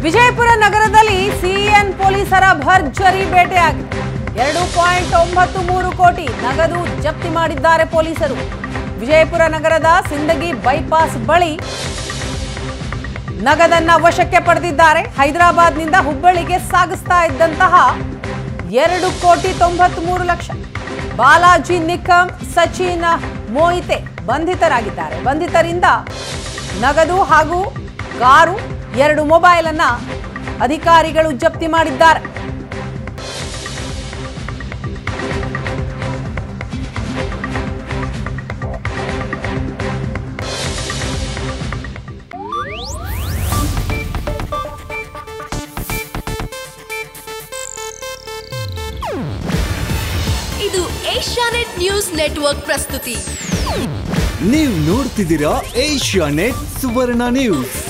ವಿಜಯಪುರ ನಗರದಲ್ಲಿ ಸಿಎನ್ ಪೊಲೀಸರ ಭರ್ಜರಿ ಬೇಟೆಯಾಗಿದೆ ಎರಡು ಪಾಯಿಂಟ್ ಒಂಬತ್ತು ಮೂರು ಕೋಟಿ ನಗದು ಜಪ್ತಿ ಮಾಡಿದ್ದಾರೆ ಪೊಲೀಸರು ವಿಜಯಪುರ ನಗರದ ಸಿಂದಗಿ ಬೈಪಾಸ್ ಬಳಿ ನಗದನ್ನ ವಶಕ್ಕೆ ಪಡೆದಿದ್ದಾರೆ ಹೈದರಾಬಾದ್ನಿಂದ ಹುಬ್ಬಳ್ಳಿಗೆ ಸಾಗಿಸ್ತಾ ಇದ್ದಂತಹ ಎರಡು ಕೋಟಿ ತೊಂಬತ್ತ್ ಮೂರು ಲಕ್ಷ ಬಾಲಾಜಿ ನಿಕಮ್ ಸಚಿನ್ ಮೋಹಿತೆ ಬಂಧಿತರಾಗಿದ್ದಾರೆ ಬಂಧಿತರಿಂದ ನಗದು ಹಾಗೂ ಕಾರು ಎರಡು ಮೊಬೈಲ್ ಅನ್ನ ಅಧಿಕಾರಿಗಳು ಜಪ್ತಿ ಮಾಡಿದ್ದಾರೆ ಇದು ಏಷ್ಯಾನೆಟ್ ನ್ಯೂಸ್ ನೆಟ್ವರ್ಕ್ ಪ್ರಸ್ತುತಿ ನೀವು ನೋಡ್ತಿದ್ದೀರಾ ಏಷ್ಯಾ ನೆಟ್ ಸುವರ್ಣ ನ್ಯೂಸ್